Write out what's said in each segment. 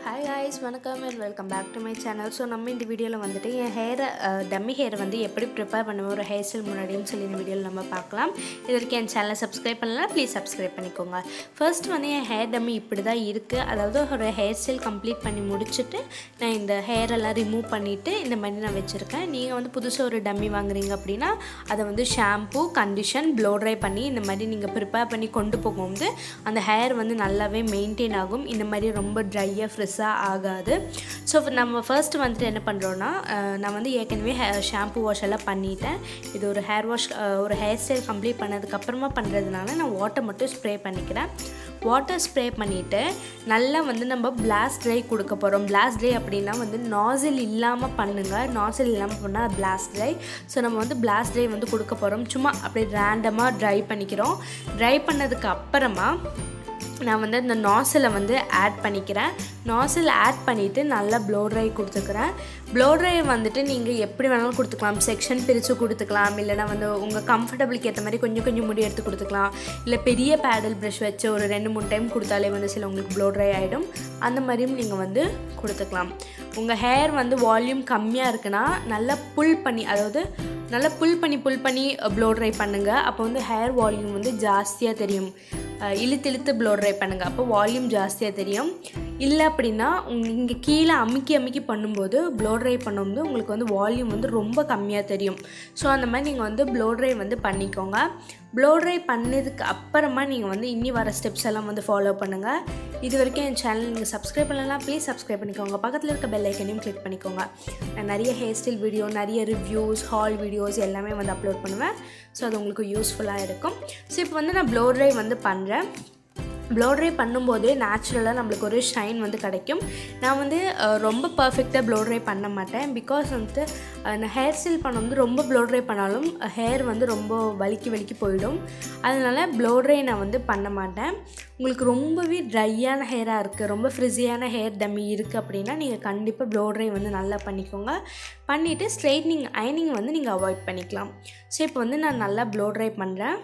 hi guys வணக்கம் and welcome back to my channel so நம்ம இந்த வீடியோவில் வந்துட்டு என் ஹேரை டம்மி ஹேரை வந்து எப்படி ப்ரிப்பேர் பண்ணுவோம் ஒரு ஹேர் ஸ்டைல் முன்னாடின்னு சொல்லி இந்த வீடியோவில் நம்ம பார்க்கலாம் இதற்கு என் சேனலை சப்ஸ்கிரைப் பண்ணலாம் ப்ளீஸ் சப்ஸ்கிரைப் பண்ணிக்கோங்க ஃபர்ஸ்ட் வந்து என் ஹேர் டம்மி இப்படி தான் இருக்குது அதாவது ஒரு ஹேர் ஸ்டைல் கம்ப்ளீட் பண்ணி முடிச்சுட்டு நான் இந்த ஹேர் எல்லாம் ரிமூவ் பண்ணிவிட்டு இந்த மாதிரி நான் வச்சுருக்கேன் நீங்கள் வந்து புதுசாக ஒரு டம்மி வாங்குறீங்க அப்படின்னா அதை வந்து ஷாம்பூ கண்டிஷன் ப்ளோ ட்ரை பண்ணி இந்த மாதிரி நீங்கள் ப்ரிப்பேர் பண்ணி கொண்டு போகும்போது அந்த ஹேர் வந்து நல்லாவே மெயின்டைன் ஆகும் இந்த மாதிரி ரொம்ப ட்ரையாக ஃப்ரெஷ்ஷாக ஆகாது ஸோ நம்ம ஃபர்ஸ்ட் வந்துட்டு என்ன பண்ணுறோன்னா நான் வந்து ஏற்கனவே ஹே ஷாம்பு வாஷ் எல்லாம் பண்ணிட்டேன் இது ஒரு ஹேர் வாஷ் ஒரு ஹேர் ஸ்டைல் கம்ப்ளீட் பண்ணதுக்கப்புறமா பண்ணுறதுனால நான் வாட்டர் மட்டும் ஸ்ப்ரே பண்ணிக்கிறேன் வாட்டர் ஸ்ப்ரே பண்ணிவிட்டு நல்லா வந்து நம்ம பிளாஸ்ட் ட்ரை கொடுக்க போகிறோம் பிளாஸ்ட் ட்ரை அப்படின்னா வந்து நாசில் இல்லாமல் பண்ணுங்கள் நாசில் இல்லாமல் பண்ணால் பிளாஸ்ட் ட்ரை ஸோ நம்ம வந்து பிளாஸ்ட் ட்ரை வந்து கொடுக்க போகிறோம் சும்மா அப்படியே ரேண்டமாக ட்ரை பண்ணிக்கிறோம் ட்ரை பண்ணதுக்கு அப்புறமா நான் வந்து இந்த நாசிலை வந்து ஆட் பண்ணிக்கிறேன் நாசில் ஆட் பண்ணிவிட்டு நல்லா ப்ளோ ட்ரை கொடுத்துக்கிறேன் ப்ளோ ட்ரை வந்துட்டு நீங்கள் எப்படி வேணாலும் கொடுத்துக்கலாம் செக்ஷன் பிரித்து கொடுத்துக்கலாம் இல்லைனா வந்து உங்கள் கம்ஃபர்டபுளுக்கு ஏற்ற மாதிரி கொஞ்சம் கொஞ்சம் முடி எடுத்து கொடுத்துக்கலாம் இல்லை பெரிய பேடல் ப்ரஷ் வச்சு ஒரு ரெண்டு மூணு டைம் கொடுத்தாலே வந்து சில உங்களுக்கு ப்ளோ ட்ரை ஆகிடும் அந்த மாதிரியும் நீங்கள் வந்து கொடுத்துக்கலாம் உங்கள் ஹேர் வந்து வால்யூம் கம்மியாக இருக்குன்னா நல்லா புல் பண்ணி அதாவது நல்லா புல் பண்ணி புல் பண்ணி ப்ளோ ட்ரை பண்ணுங்கள் அப்போ வந்து ஹேர் வால்யூம் வந்து ஜாஸ்தியாக தெரியும் இழுத்து இழுத்து ப்ளோ ட்ரை பண்ணுங்கள் அப்போ வால்யூம் ஜாஸ்தியாக தெரியும் இல்லை அப்படின்னா இங்கே கீழே அமுக்கி அமுக்கி பண்ணும்போது ப்ளோ ட்ரை பண்ணும்போது உங்களுக்கு வந்து வால்யூம் வந்து ரொம்ப கம்மியாக தெரியும் ஸோ அந்த மாதிரி நீங்கள் வந்து ப்ளோ ட்ரை வந்து பண்ணிக்கோங்க ப்ளோ ட்ரை பண்ணதுக்கு அப்புறமா நீங்கள் வந்து இன்னி வர ஸ்டெப்ஸ் எல்லாம் வந்து ஃபாலோ பண்ணுங்கள் இது வரைக்கும் என் சேனல் நீங்கள் சப்ஸ்கிரைப் பண்ணலாம் ப்ளீஸ் சப்ஸ்கிரைப் பண்ணிக்கோங்க பக்கத்தில் இருக்க பெல் ஐக்கனையும் கிளிக் பண்ணிக்கோங்க நான் நிறைய ஹேர் ஸ்டைல் வீடியோ நிறைய ரிவ்யூஸ் ஹால் வீடியோஸ் எல்லாமே வந்து அப்லோட் பண்ணுவேன் ஸோ அது உங்களுக்கு யூஸ்ஃபுல்லாக இருக்கும் ஸோ இப்போ வந்து நான் ப்ளோ ட்ரை வந்து பண்ணுறேன் ப்ளோ ட்ரை பண்ணும்போதே நேச்சுரலாக நம்மளுக்கு ஒரு ஷைன் வந்து கிடைக்கும் நான் வந்து ரொம்ப பர்ஃபெக்டாக ப்ளோ ட்ரை பண்ண மாட்டேன் பிகாஸ் வந்துட்டு நான் ஹேர் ஸ்டைல் பண்ண வந்து ரொம்ப ப்ளோ ட்ரை பண்ணாலும் ஹேர் வந்து ரொம்ப வலிக்கி வலிக்கி போயிடும் அதனால் ப்ளோ ட்ரை நான் வந்து பண்ண மாட்டேன் உங்களுக்கு ரொம்பவே ட்ரையான ஹேராக இருக்குது ரொம்ப ஃப்ரிஸியான ஹேர் டம்மி இருக்குது அப்படின்னா நீங்கள் கண்டிப்பாக ப்ளோ ட்ரை வந்து நல்லா பண்ணிக்கோங்க பண்ணிவிட்டு ஸ்ட்ரைட்னிங் அயனிங் வந்து நீங்கள் அவாய்ட் பண்ணிக்கலாம் ஸோ இப்போ வந்து நான் நல்லா ப்ளோ ட்ரை பண்ணுறேன்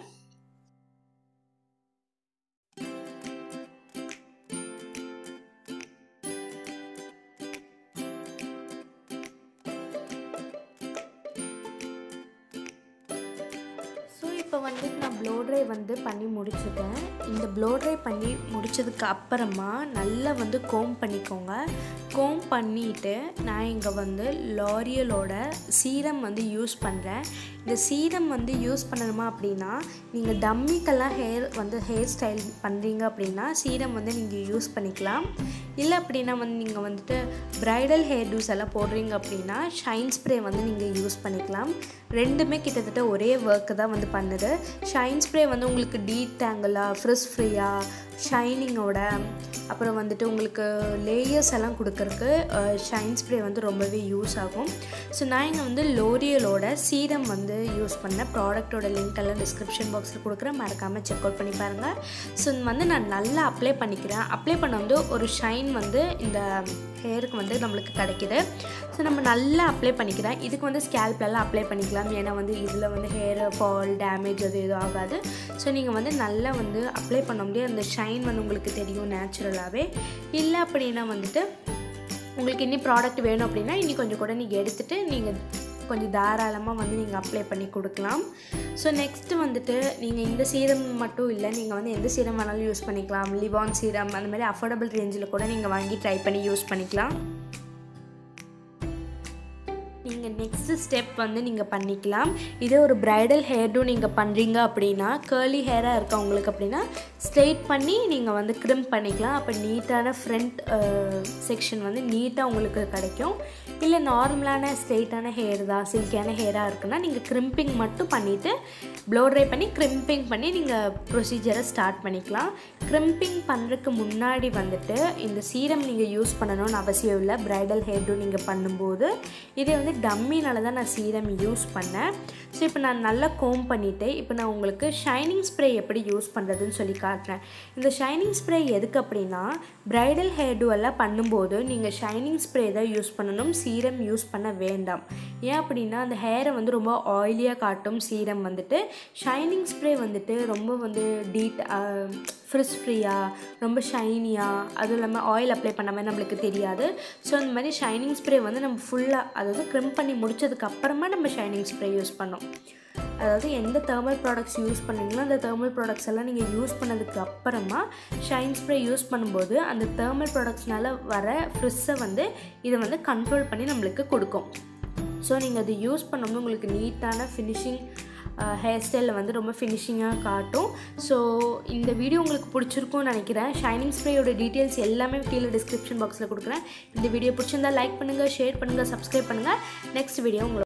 ஸோ இப்போ வந்து நான் ப்ளோ ட்ரை வந்து பண்ணி முடிச்சுட்டேன் இந்த ப்ளோ ட்ரை பண்ணி முடித்ததுக்கு அப்புறமா நல்லா வந்து கோம் பண்ணிக்கோங்க கோம் பண்ணிவிட்டு நான் இங்கே வந்து லாரியலோட சீரம் வந்து யூஸ் பண்ணுறேன் இந்த சீரம் வந்து யூஸ் பண்ணணுமா அப்படின்னா நீங்கள் டம்மிக்கெல்லாம் ஹேர் வந்து ஹேர் ஸ்டைல் பண்ணுறீங்க அப்படின்னா சீரம் வந்து நீங்கள் யூஸ் பண்ணிக்கலாம் இல்லை அப்படின்னா வந்து நீங்கள் வந்துட்டு ப்ரைடல் ஹேர் டூஸ் எல்லாம் போடுறீங்க அப்படின்னா ஷைன் ஸ்ப்ரே வந்து நீங்கள் யூஸ் பண்ணிக்கலாம் ரெண்டுமே கிட்டத்தட்ட ஒரே ஒர்க்கு தான் வந்து பண்ணுது ஷைன் ஸ்ப்ரே வந்து உங்களுக்கு டீட் ஆங்கிளாக ஃப்ரிஸ் ஃப்ரீயாக ஷைனிங்கோட அப்புறம் வந்துட்டு உங்களுக்கு லேயர்ஸ் எல்லாம் கொடுக்கறக்கு ஷைன் ஸ்ப்ரே வந்து ரொம்பவே யூஸ் ஆகும் ஸோ நான் இங்கே வந்து லோரியலோட சீரம் வந்து யூஸ் பண்ணேன் ப்ராடக்ட்டோட லிங்க் எல்லாம் டிஸ்கிரிப்ஷன் பாக்ஸில் கொடுக்குறேன் மறக்காமல் செக் அவுட் பண்ணி பாருங்கள் ஸோ வந்து நான் நல்லா அப்ளை பண்ணிக்கிறேன் அப்ளை பண்ண வந்து ஒரு ஷைன் வந்து இந்த ஹேருக்கு வந்து நம்மளுக்கு கிடைக்கிது ஸோ நம்ம நல்லா அப்ளை பண்ணிக்கிறேன் இதுக்கு வந்து ஸ்கேல்ப்லலாம் அப்ளை பண்ணிக்கலாம் ஏன்னா வந்து இதில் வந்து ஹேர் ஃபால் டேமேஜ் அது எதுவும் ஆகாது ஸோ நீங்கள் வந்து நல்லா வந்து அப்ளை பண்ண முடியாது அந்த ஷைன் வந்து உங்களுக்கு தெரியும் நேச்சுரலாகவே இல்லை அப்படின்னா வந்துட்டு உங்களுக்கு இன்னி ப்ராடக்ட் வேணும் அப்படின்னா இன்னி கொஞ்சம் கூட நீங்கள் எடுத்துகிட்டு நீங்கள் கொஞ்சம் தாராளமாக வந்து நீங்கள் அப்ளை பண்ணி கொடுக்கலாம் ஸோ நெக்ஸ்ட்டு வந்துட்டு நீங்கள் இந்த சீரம் மட்டும் இல்லை நீங்கள் வந்து எந்த சீரம் வேணாலும் யூஸ் பண்ணிக்கலாம் லிவான் சீரம் அந்த மாதிரி அஃபோர்டபுள் ரேஞ்சில் கூட நீங்கள் வாங்கி ட்ரை பண்ணி யூஸ் பண்ணிக்கலாம் நீங்கள் நெக்ஸ்ட்டு ஸ்டெப் வந்து நீங்கள் பண்ணிக்கலாம் இதே ஒரு ப்ரைடல் ஹேர்டும் நீங்கள் பண்ணுறீங்க அப்படின்னா கேர்லி ஹேராக இருக்கா உங்களுக்கு அப்படின்னா ஸ்ட்ரெயிட் பண்ணி நீங்கள் வந்து க்ரிம் பண்ணிக்கலாம் அப்போ நீட்டான ஃப்ரண்ட் செக்ஷன் வந்து நீட்டாக உங்களுக்கு கிடைக்கும் இல்லை நார்மலான ஸ்ட்ரெயிட்டான ஹேர் தான் சில்கியான ஹேராக இருக்குன்னா நீங்கள் க்ரிம்பிங் மட்டும் பண்ணிவிட்டு ப்ளோ ட்ரை பண்ணி க்ரிம்பிங் பண்ணி நீங்கள் ப்ரொசீஜரை ஸ்டார்ட் பண்ணிக்கலாம் க்ரிம்பிங் பண்ணுறதுக்கு முன்னாடி வந்துட்டு இந்த சீரம் நீங்கள் யூஸ் பண்ணணும்னு அவசியம் இல்லை ப்ரைடல் ஹேர்டும் நீங்கள் பண்ணும்போது இதே வந்து டம்மினால தான் நான் சீரம் யூஸ் பண்ணேன் ஸோ இப்போ நான் நல்லா கோம் பண்ணிவிட்டு இப்போ நான் உங்களுக்கு ஷைனிங் ஸ்ப்ரே எப்படி யூஸ் பண்ணுறதுன்னு சொல்லி காட்டுறேன் இந்த ஷைனிங் ஸ்ப்ரே எதுக்கு அப்படின்னா ப்ரைடல் ஹேர் டூ எல்லாம் பண்ணும்போது நீங்கள் ஷைனிங் ஸ்ப்ரே தான் யூஸ் பண்ணணும் சீரம் யூஸ் பண்ண வேண்டாம் ஏன் அப்படின்னா அந்த ஹேரை வந்து ரொம்ப ஆயிலியாக காட்டும் சீரம் வந்துட்டு ஷைனிங் ஸ்ப்ரே வந்துட்டு ரொம்ப வந்து டீட் ஃப்ரிஸ் ஃப்ரீயாக ரொம்ப ஷைனியாக அதுவும் இல்லாமல் ஆயில் அப்ளை பண்ண மாதிரி நம்மளுக்கு தெரியாது ஸோ அந்த மாதிரி ஷைனிங் ஸ்ப்ரே வந்து நம்ம ஃபுல்லாக அதாவது க்ரிம் பண்ணி முடிச்சதுக்கு அப்புறமா நம்ம ஷைனிங் ஸ்ப்ரே யூஸ் பண்ணோம் அதாவது எந்த தேர்மல் ப்ராடக்ட்ஸ் யூஸ் பண்ணீங்களோ அந்த தேர்மல் ப்ராடக்ட்ஸ் எல்லாம் நீங்கள் யூஸ் பண்ணதுக்கு அப்புறமா ஷைன் ஸ்ப்ரே யூஸ் பண்ணும்போது அந்த தேர்மல் ப்ராடக்ட்ஸ்னால வர ஃப்ரிஸ்ஸை வந்து இதை வந்து கண்ட்ரோல் பண்ணி நம்மளுக்கு கொடுக்கும் ஸோ நீங்கள் அது யூஸ் பண்ணும்போது உங்களுக்கு நீட்டான ஃபினிஷிங் ஹேர் ஸ்டைலில் வந்து ரொம்ப ஃபினிஷிங்காக காட்டும் ஸோ இந்த வீடியோ உங்களுக்கு பிடிச்சிருக்கும்னு நினைக்கிறேன் ஷைனிங் ஸ்ப்ரேயோட டீட்டெயில்ஸ் எல்லாமே கீழே டிஸ்கிரிப்ஷன் பாக்ஸில் கொடுக்குறேன் இந்த வீடியோ பிடிச்சிருந்தா லைக் பண்ணுங்கள் ஷேர் பண்ணுங்கள் சப்ஸ்கிரைப் பண்ணுங்கள் நெக்ஸ்ட் வீடியோ உங்களுக்கு